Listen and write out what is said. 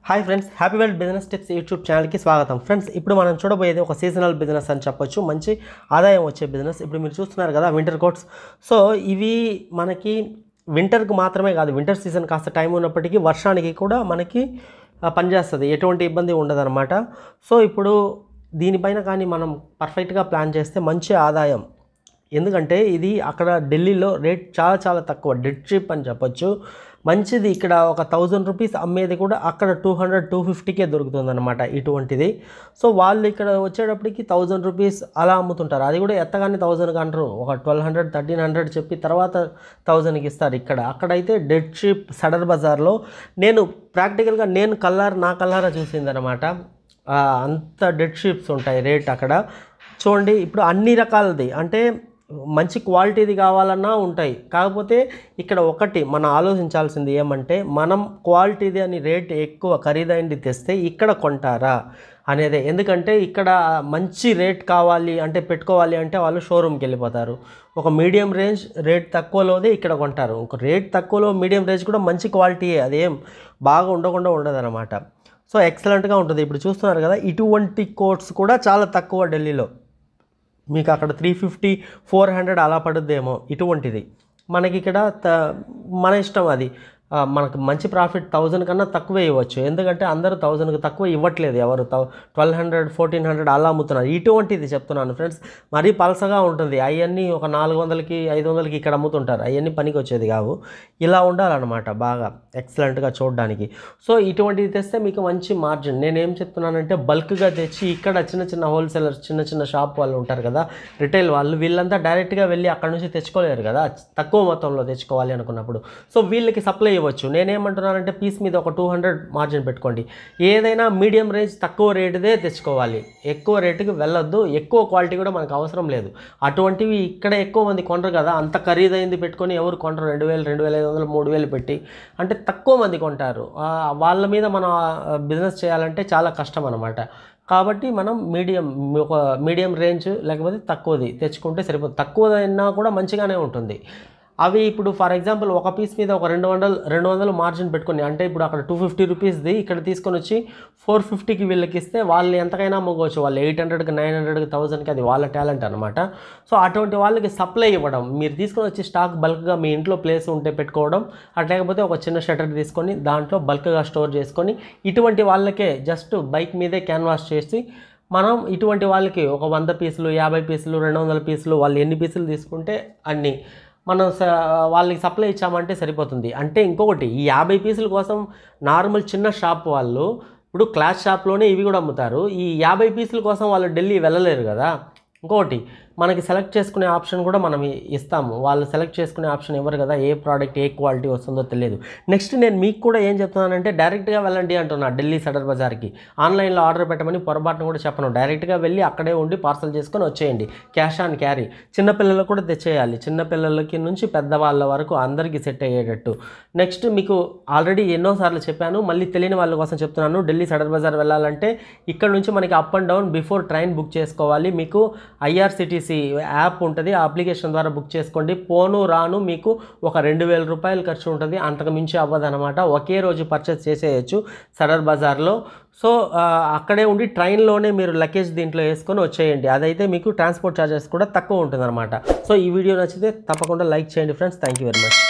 hi friends happy world business tips YouTube ఛానల్కి స్వాగతం friends ఇప్పుడు మనం చూడబోయేది ఒక సీజనల్ బిజినెస్ అని చెప్పొచ్చు మంచి ఆదాయం వచ్చే బిజినెస్ ఇప్పుడు మీరు చూస్తున్నారు కదా వింటర్ కోట్స్ సో ఇవి మనకి వింటర్కి మాత్రమే కాదు వింటర్ సీజన్ కాస్త టైం ఉన్నప్పటికీ వర్షానికి కూడా మనకి ఆ, పనిచేస్తుంది ఎటువంటి ఇబ్బంది ఉండదన్నమాట సో ఇప్పుడు దీనిపైన కానీ మనం పర్ఫెక్ట్గా ప్లాన్ చేస్తే మంచి ఆదాయం ఎందుకంటే ఇది అక్కడ ఢిల్లీలో రేట్ చాలా చాలా తక్కువ డెడ్ చీప్ అని చెప్పొచ్చు మంచిది ఇక్కడ ఒక థౌజండ్ రూపీస్ అమ్మేది కూడా అక్కడ టూ హండ్రెడ్ టూ ఫిఫ్టీకే దొరుకుతుంది అనమాట ఇటువంటిది సో వాళ్ళు ఇక్కడ వచ్చేటప్పటికి థౌజండ్ రూపీస్ అలా అమ్ముతుంటారు అది కూడా ఎత్తగానే థౌజండ్కి అంటారు ఒక ట్వెల్వ్ హండ్రెడ్ థర్టీన్ హండ్రెడ్ చెప్పి తర్వాత థౌజండ్కి ఇస్తారు ఇక్కడ అక్కడైతే డెడ్ షీప్ సడర్ బజార్లో నేను ప్రాక్టికల్గా నేను కల్లార్ నా కల్లారా చూసిందనమాట ఆ, అంత డెడ్ షీప్స్ ఉంటాయి రేట్ అక్కడ చూడండి ఇప్పుడు అన్ని రకాలది అంటే మంచి క్వాలిటీది కావాలన్నా ఉంటాయి కాకపోతే ఇక్కడ ఒకటి మనం ఆలోచించాల్సింది ఏమంటే మనం క్వాలిటీది అని రేట్ ఎక్కువ ఖరీదైంది తెస్తే ఇక్కడ కొంటారా అనేదే ఎందుకంటే ఇక్కడ మంచి రేట్ కావాలి అంటే పెట్టుకోవాలి అంటే వాళ్ళు షోరూమ్కి వెళ్ళిపోతారు ఒక మీడియం రేంజ్ రేట్ తక్కువలోదే ఇక్కడ కొంటారు ఒక రేట్ తక్కువలో మీడియం రేంజ్ కూడా మంచి క్వాలిటీయే అదేం బాగా ఉండకుండా ఉండదన్నమాట సో ఎక్సలెంట్గా ఉంటుంది ఇప్పుడు చూస్తున్నారు కదా ఇటువంటి కోట్స్ కూడా చాలా తక్కువ ఢిల్లీలో మీకు అక్కడ త్రీ ఫిఫ్టీ ఫోర్ హండ్రెడ్ అలా పడుద్దేమో ఇటువంటిది మనకి ఇక్కడ త మన ఇష్టం అది ఆ, మనకు మంచి ప్రాఫిట్ థౌజండ్ కన్నా తక్కువే ఇవ్వచ్చు ఎందుకంటే అందరూ థౌజండ్కి తక్కువ ఇవ్వట్లేదు ఎవరు ట్వెల్వ్ హండ్రెడ్ ఫోర్టీన్ హండ్రెడ్ అలా అమ్ముతున్నారు ఇటువంటిది చెప్తున్నాను ఫ్రెండ్స్ మరీ పలసగా ఉంటుంది అవన్నీ ఒక నాలుగు వందలకి ఐదు వందలకి ఇక్కడ అమ్ముతుంటారు అవన్నీ పనికి వచ్చేది కావు ఇలా ఉండాలన్నమాట బాగా ఎక్సలెంట్గా చూడడానికి సో ఇటువంటిది తెస్తే మీకు మంచి మార్జిన్ నేనేం చెప్తున్నానంటే బల్క్గా తెచ్చి ఇక్కడ చిన్న చిన్న హోల్సేలర్స్ చిన్న చిన్న షాప్ వాళ్ళు ఉంటారు కదా రిటైల్ వాళ్ళు వీళ్ళంతా డైరెక్ట్గా వెళ్ళి అక్కడ నుంచి తెచ్చుకోలేరు కదా తక్కువ మొత్తంలో తెచ్చుకోవాలి అనుకున్నప్పుడు సో వీళ్ళకి సప్లై ఇవ్వచ్చు నేనేమంటున్నానంటే పీస్ మీద ఒక టూ హండ్రెడ్ మార్జిన్ పెట్టుకోండి ఏదైనా మీడియం రేంజ్ తక్కువ రేటుదే తెచ్చుకోవాలి ఎక్కువ రేటుకి వెళ్ళొద్దు ఎక్కువ క్వాలిటీ కూడా మనకు అవసరం లేదు అటువంటివి ఇక్కడ ఎక్కువ మంది కొనరు కదా అంత ఖరీదైంది పెట్టుకొని ఎవరు కొనరు రెండు వేలు రెండు వేల ఐదు వందలు మూడు వేలు పెట్టి అంటే తక్కువ మంది కొంటారు ఆ, వాళ్ళ మీద మనం బిజినెస్ చేయాలంటే చాలా కష్టం అనమాట కాబట్టి మనం మీడియం ఒక మీడియం రేంజ్ లేకపోతే తక్కువది తెచ్చుకుంటే సరిపోతుంది తక్కువదైనా కూడా మంచిగానే ఉంటుంది అవి ఇప్పుడు ఫర్ ఎగ్జాంపుల్ ఒక పీస్ మీద ఒక రెండు వందలు రెండు వందలు మార్జిన్ పెట్టుకొని అంటే ఇప్పుడు అక్కడ టూ ఫిఫ్టీ రూపీస్ది ఇక్కడ తీసుకొని వచ్చి ఫోర్ ఫిఫ్టీకి వీళ్ళకి ఇస్తే వాళ్ళు ఎంతకైనా అమ్ముకోవచ్చు వాళ్ళు ఎయిట్ హండ్రెడ్కి నైన్ హండ్రెడ్కి థౌసండ్కి అది వాళ్ళ టాలెంట్ అనమాట సో అటువంటి వాళ్ళకి సప్లై ఇవ్వడం మీరు తీసుకొని వచ్చి స్టాక్ బల్క్గా మీ ఇంట్లో ప్లేస్ ఉంటే పెట్టుకోవడం అట్లా లేకపోతే ఒక చిన్న షటర్ తీసుకొని దాంట్లో బల్క్గా స్టోర్ చేసుకొని ఇటువంటి వాళ్ళకే జస్ట్ బైక్ మీదే క్యాన్వాస్ చేసి మనం ఇటువంటి వాళ్ళకి ఒక వంద పీసులు యాభై పీసులు రెండు వందల పీసులు వాళ్ళు ఎన్ని పీసులు తీసుకుంటే అన్ని మనం స వాళ్ళకి సప్లై ఇచ్చామంటే సరిపోతుంది అంటే ఇంకొకటి ఈ యాభై పీసుల కోసం నార్మల్ చిన్న షాప్ వాళ్ళు ఇప్పుడు క్లాస్ షాప్లోనే ఇవి కూడా అమ్ముతారు ఈ యాభై పీసుల కోసం వాళ్ళు ఢిల్లీ వెళ్ళలేరు కదా ఇంకొకటి మనకి సెలెక్ట్ చేసుకునే ఆప్షన్ కూడా మనం ఇ- ఇస్తాము వాళ్ళు సెలెక్ట్ చేసుకునే ఆప్షన్ ఇవ్వరు కదా ఏ ప్రోడక్ట్ ఏ క్వాలిటీ వస్తుందో తెలియదు నెక్స్ట్ నేను మీకు కూడా ఏం చెప్తున్నానంటే డైరెక్ట్గా వెళ్ళండి అంటున్నా ఢిల్లీ సదర్ బజార్కి ఆన్లైన్లో ఆర్డర్ పెట్టమని పొరపాటున కూడా చెప్పను డైరెక్ట్గా వెళ్ళి అక్కడే ఉండి పార్సల్ చేసుకొని వచ్చేయండి క్యాష్ ఆన్ క్యారీ చిన్నపిల్లలకు కూడా తెచ్చేయాలి చిన్నపిల్లలకి నుంచి పెద్దవాళ్ళ వరకు అందరికీ సెట్ అయ్యేటట్టు నెక్స్ట్ మీకు ఆల్రెడీ ఎన్నోసార్లు చెప్పాను మళ్ళీ తెలియని వాళ్ళ కోసం చెప్తున్నాను ఢిల్లీ సదర్ బజార్ వెళ్ళాలంటే ఇక్కడ నుంచి మనకి up and down before train book చేసుకోవాలి మీకు ఐఆర్సిటీసీ యాప్ ఉంటుంది ఆ అప్లికేషన్ ద్వారా బుక్ చేసుకోండి పోను రాను మీకు ఒక రెండు వేల రూపాయలు ఖర్చు ఉంటుంది అంతకు మించి అవ్వదనమాట ఒకే రోజు పర్చేస్ చేసేయచ్చు సదర్ బజార్లో సో ఆ, అక్కడే ఉండి ట్రైన్లోనే మీరు లగేజ్ దీంట్లో వేసుకొని వచ్చేయండి అదైతే మీకు ట్రాన్స్పోర్ట్ ఛార్జెస్ కూడా తక్కువ ఉంటుందన్నమాట సో ఈ వీడియో నచ్చితే తప్పకుండా లైక్ చేయండి friends thank you very much